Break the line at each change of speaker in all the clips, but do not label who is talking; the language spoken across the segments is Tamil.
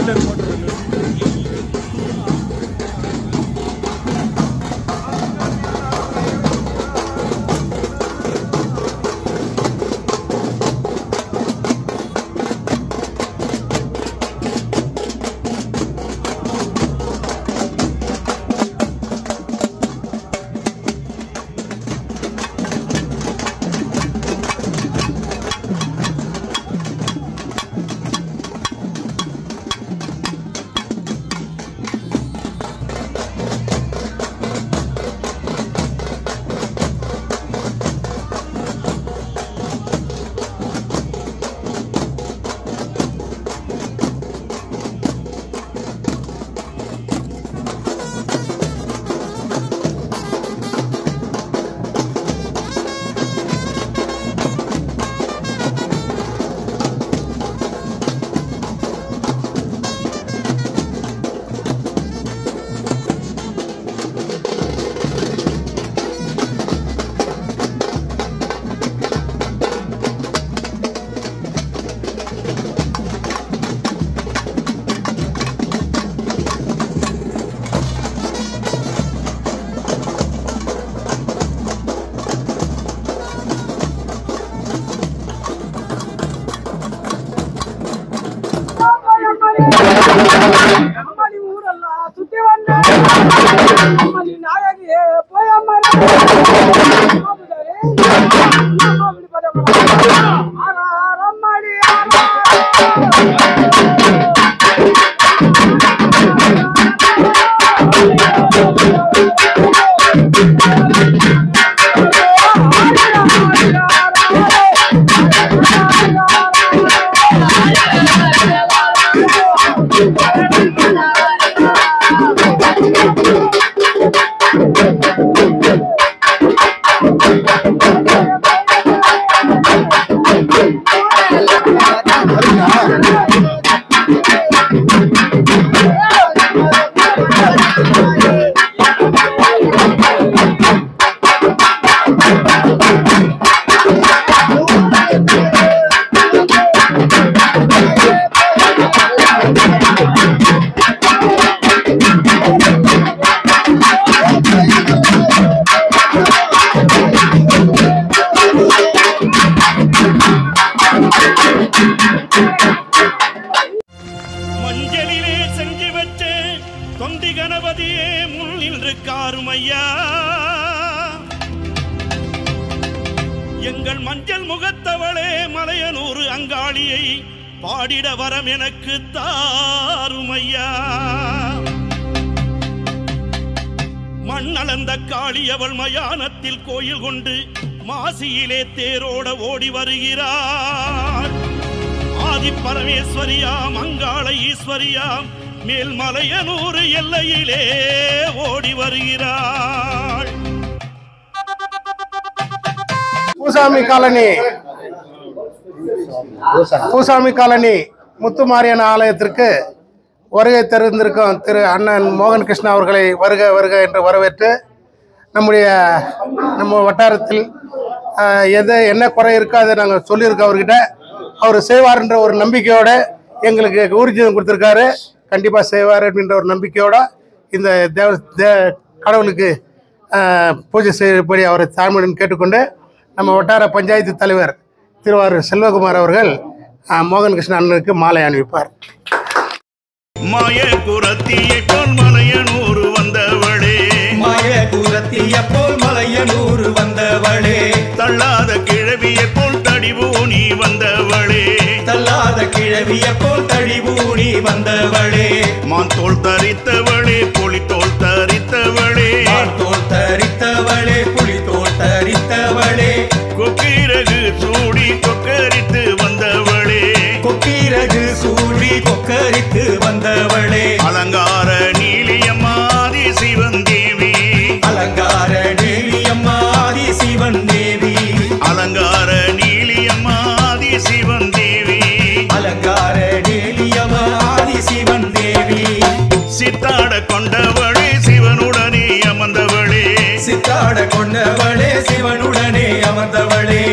மீட்டர் போட்டுருக்கு
அம்மாடி ஊரெல்லாம் சுத்தி வந்தேன் அம்மாடி நாயகியே போய் அம்மா அம்மாடி
மஞ்சளிலே செஞ்சு வச்ச தொண்டி கணபதியே முன் நின்று காருமையா எங்கள் மஞ்சள் முகத்தவளே மலையனூறு அங்காளியை பாடிட வரம் எனக்கு தாருமையா மண்ணளந்த காளி அவள் மயானத்தில் கோயில் கொண்டு மாசியிலே தேரோட ஓடி வருகிறார் ஆதி பரமேஸ்வரியாம் அங்காள ஈஸ்வரியாம் மேல்மலையனூர் எல்லையிலே ஓடி வருகிறாள்
பூசாமி காலனி பூசாமி காலனி முத்துமாரியன் ஆலயத்திற்கு வருகை தெரிந்திருக்கும் திரு அண்ணன் மோகன் கிருஷ்ணா அவர்களை வருக வருக என்று வரவேற்று நம்முடைய நம்ம வட்டாரத்தில் ஆஹ், எது என்ன குறை இருக்கோ அதை நாங்கள் சொல்லியிருக்கோம் அவர்கிட்ட அவர் செய்வார்ன்ற ஒரு நம்பிக்கையோட எங்களுக்கு ஊர்ஜிதம் கொடுத்துருக்காரு கண்டிப்பாக செய்வார் அப்படின்ற ஒரு நம்பிக்கையோட இந்த தேவ தே கடவுளுக்கு ஆஹ், பூஜை செய்யப்படி அவரை தாழ்மையுடன் கேட்டுக்கொண்டு நம்ம வட்டார பஞ்சாயத்து தலைவர் திருவாரூர் செல்வகுமார் அவர்கள் ஆஹ், மோகன் கிருஷ்ண அண்ணனுக்கு மாலை அணிவிப்பார்
மாய குரத்தியை போல் மலையனூர் வந்தவளே
மாய குரத்திய போல் மலையனூர் வந்தவளே
தள்ளாத கிழவியை போல் தடிவூனி வந்தவளே
தள்ளாத கிழவிய போல் தழிவூடி வந்தவளே
மான் தோல் தரித்தவளே புலித்தோல் தரித்தவளே
தோல் தரித்தவளே புலி தோல் தரித்தவளே
கொக்கிரகு சூடி கொக்கரித்து வந்தவளே
கொக்கிரகு சூடி கொக்கரித்து வந்தவளே
அலங்கார நீலியம்மாதி சிவன் தேவி
அலங்கார தேவியம்மாதி சிவன் தேவி
அலங்கார நீலியம்மாதி சிவன் தேவி
அலங்கார தேவியம்மாதி சிவன் தேவி
சித்தாட கொண்டவளே சிவனுடனே அமர்ந்தவளே
சித்தாட கொண்டவளே சிவனுடனே அமர்ந்தவளே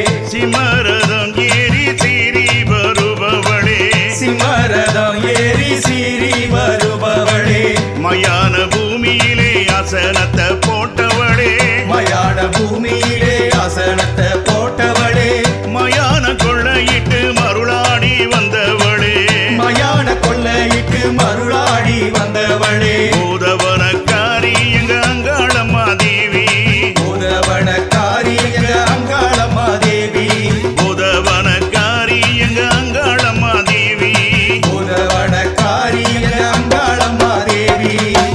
சிமரதம் ஏறி சீறி வருபவளே
சிம்மரதம் ஏறி சீறி மருளாடி வந்தவளே
பூதவனக்காரி எங்க அங்காளம்மா தேவி
உதவனக்காரி எங்க அங்காளம்மா தேவி
பூதவனக்காரி எங்க அங்காளம்மா தேவி
உதவனக்காரி எங்க அங்காளம்மா தேவி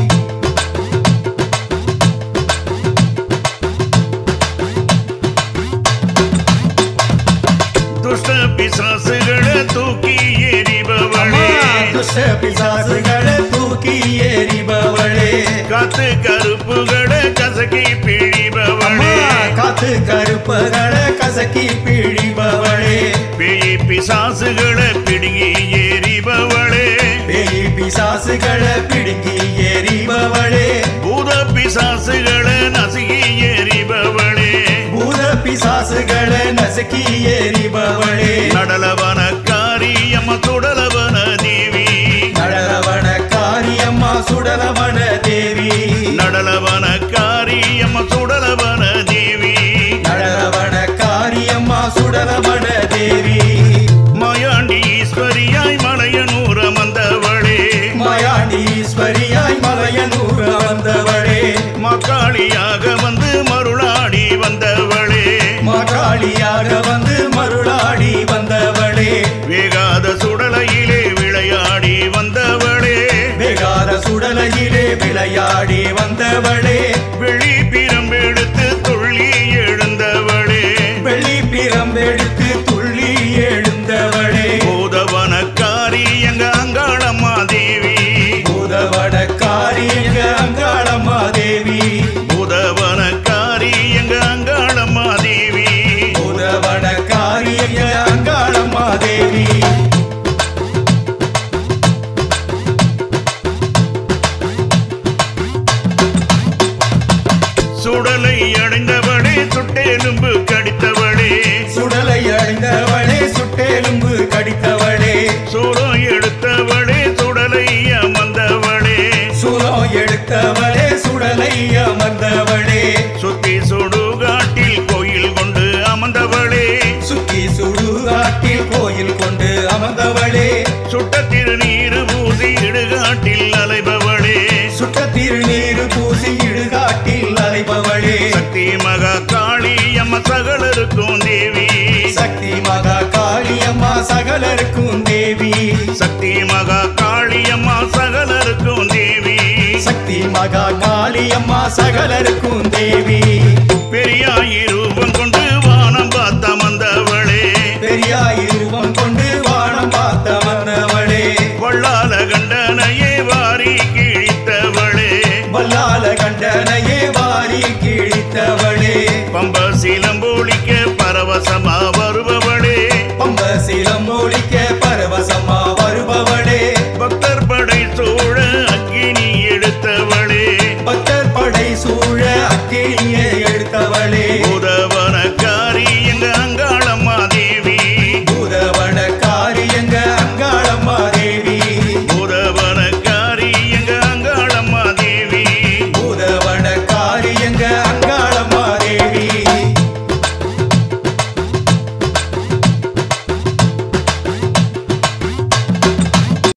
துஷ்ட பிசாசுகளை தூக்கி எறிபவளே
துஷ்ட பிசாசுகளை தூக்கி எறிபவளே
காத்து கருப்புகளை கசக்கி
அம்மா
பிழிபவளே
காத்து கருப்பகளை கசக்கி பிழிபவளே
பேய் பிசாசுகளை பிடுங்கி எறிபவளே
பேய் பிசாசுகளை பிடுங்கி எறிபவளே
பூத பிசாசுகளை நசுகி எறிபவளே
பூத பிசாசுகளை நசுக்கி எறிபவளே
நடலவனக்காரி அம்ம சுடலவன தேவி
நடலவன காரியம்மா சுடலவன தேவி
நடலவனக்காரி அம்ம சுடலவன தேவி
நடலவன காரியம்மா சுடலவன தேவி
மாயாண்டி ஈஸ்வரியாய் மலையனூர் அமர்ந்தவளே
மாயாண்டீஸ்வரியாய் மலையனூர் வந்தவளே
மக்காளியாக வந்து மருளாடி வந்தவளே
மாகாளியாக வந்து மருளாடி வந்தவளே
வேகாத சுடலையிலே விளையாடி வந்தவளே
வேகாத சுடலையிலே விளையாடி வந்தவளே
வெளி பிரம்பெடுத்து துள்ளி எழுந்தவளே
வெள்ளி பிரம்பெடுத்து துள்ளி எழுந்தவளே
பூதவனக்காரி எங்க அங்காளம்மா தேவி
உதவட காரியங்க அங்காளம்மா தேவி
பூதவனக்காரி எங்க அங்காளம்மா தேவி
உதவட காரியங்க அங்காளம்மா தேவி
சுடலை அடைந்தவளே சுட்டெலும்பு கடித்தவளே
சுடலை அடைந்தவளே சுட்டெலும்பு கடித்தவளே
சூரம் எடுத்தவளே சுடலை அமர்ந்தவளே
சுரம் எடுத்தவளே சுடலை அமர்ந்தவளே
சுத்தி சுடுகாட்டில் கோயில் கொண்டு அமர்ந்தவளே
சுத்தி சுடுகாட்டில் கோயில் கொண்டு அமர்ந்தவளே
சுட்ட திருநீரு பூசி இடுகாட்டில் அலைபவளே
சுட்ட திருநீர் பூசி இடுகாட்டில் அலைபவளே
சக்தி மகா காளி அம்ம சகலருக்கும் தேவி
சக்தி மகா காளியம்மா சகலருக்கும் தேவி
சக்தி மகா காளி அம்மா சகலருக்கும் தேவி
சக்தி மகா காளியம்மா சகலருக்கும் தேவி
பெரியாய் ரூபம் கொண்டு வானம் பார்த்த மந்தவளே
பெரியாய் ரூபம் கொண்டு வானம் பார்த்த வந்தவளே
வள்ளால கண்டனையே